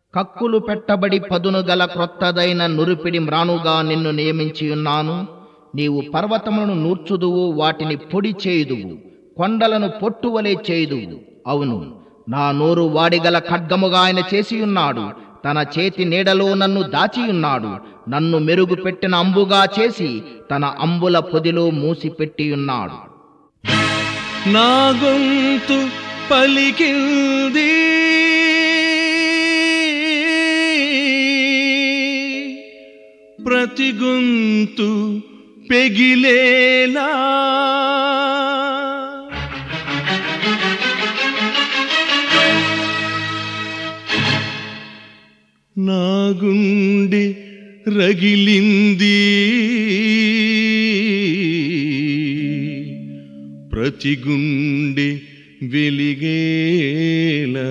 కక్కులు పెట్టబడి పదును గల క్రొత్తదైన నురిపిడి మ్రానుగా నిన్ను నియమించి ఉన్నాను నీవు పర్వతములను నూర్చుదువు వాటిని పొడి చేయుదువు కొండలను పొట్టువలే చేయుదువు అవును నా నోరు వాడిగల ఖడ్గముగా ఆయన చేసి ఉన్నాడు తన చేతి నీడలో నన్ను దాచియున్నాడు నన్ను మెరుగు పెట్టిన అంబుగా చేసి తన అంబుల పొదిలో మూసిపెట్టి ఉన్నాడు నా గొంతు పలికింది ప్రతి గొంతు పెగిలేలా నా గుండె రగిలింది ప్రతి గుండె వెలిగేలా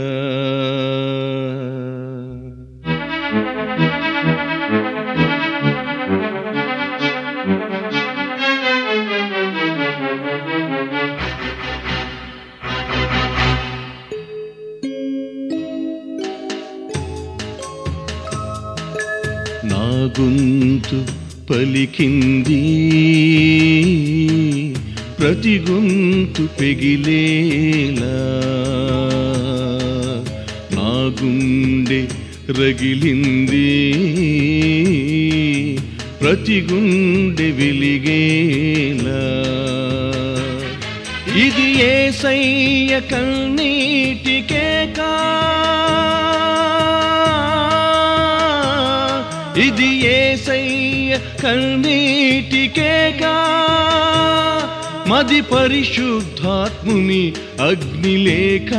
నా గొంతు పలికింది ప్రతి గొంతు పెగిలేలా నా గుండె రగిలింది ప్రతి గుండె వెలిగేలా ఇది ఏ సయ్య కన్నీటికే కా ఇది ఏ సయ్య కన్నీటికేగా మది పరిశుద్ధాత్ముని అగ్నిలేఖ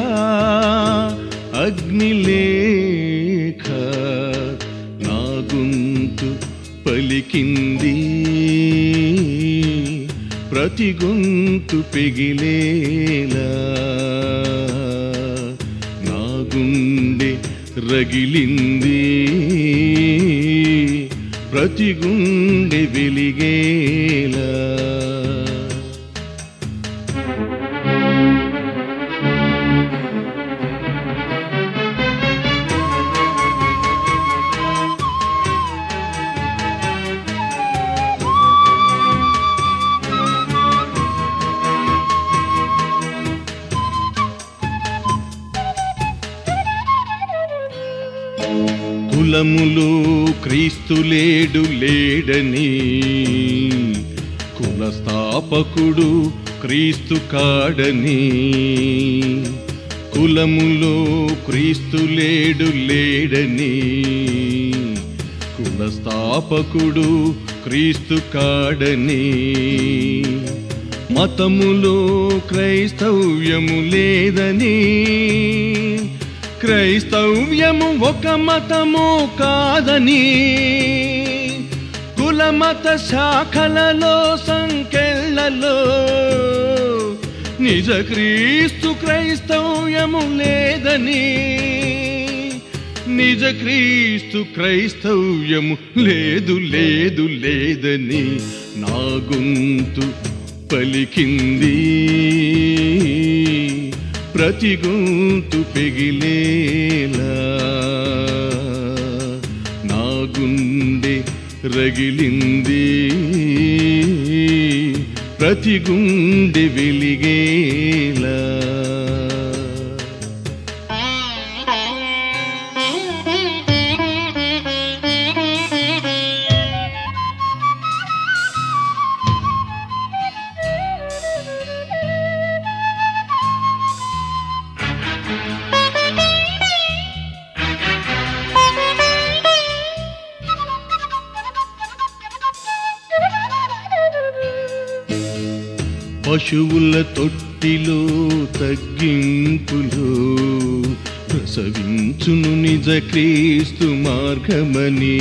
అగ్నిలేఖ నా గొంతు పలికింది ప్రతి గొంతు పెగిలేలా నా గుండె రగిలింది ప్రతి గుండె వెలిగేలా కులములు క్రీస్తు లేడు లేడని కుల స్థాపకుడు క్రీస్తు కాడని కులములో క్రీస్తు లేడు లేడని కుల స్థాపకుడు క్రీస్తు కాడని మతములో క్రైస్తవ్యము లేదని క్రైస్తవ్యము ఒక మతము కాదని కులమత శాఖలలో సంఖ్యలలో నిజ క్రీస్తు క్రైస్తవ్యము లేదని నిజ క్రీస్తు క్రైస్తవ్యము లేదు లేదు లేదని నా గొంతు పలికింది ప్రతి గొంతు పెగిలేలా నా గుండె రగిలింది ప్రతి గుండె వెలిగేలా పశువుల తొట్టిలో తగ్గింపులో ప్రసవించును నిజ క్రీస్తు మార్గమని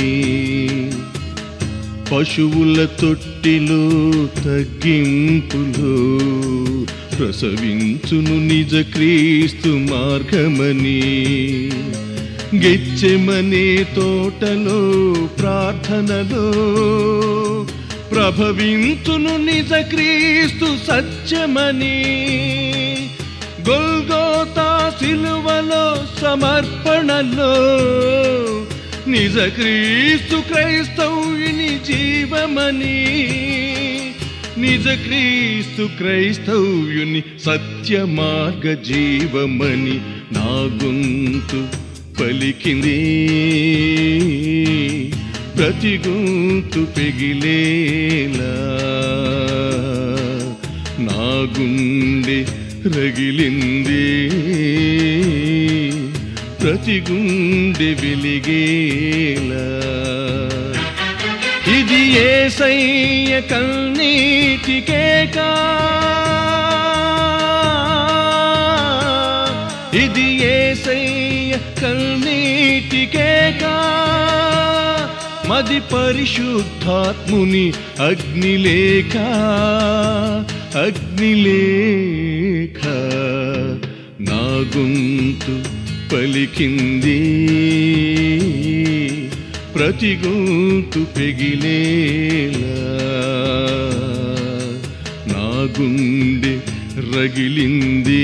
పశువుల తొట్టిలో తగ్గింపులో ప్రసవించును నిజ క్రీస్తు మార్గమని గెచ్చెమనే తోటలో ప్రార్థనలో ప్రభవింతును నిజ క్రీస్తు సత్యమని గొల్గోతా సిలువలో సమర్పణలో నిజ క్రీస్తు క్రైస్తవుని జీవమని నిజ క్రీస్తు క్రైస్తవ్యుని సత్య మార్గ జీవమని నా గొంతు పలికింది ప్రతి గొంతు పెగిలేలా నా గుండె రగిలింది ప్రతి గుండె వెలిగేలా ఇది ఏసయ్య కన్నీటికేకా ఇది ఏసయ్య కన్నీటికేకా మది పరిశుద్ధాత్ముని అగ్నిలేఖ అగ్నిలేఖ నా గొంతు పలికింది ప్రతి గొంతు పెగిలేలా నా గుండె రగిలింది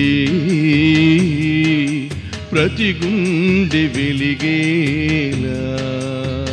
ప్రతి గుండె వెలిగేలా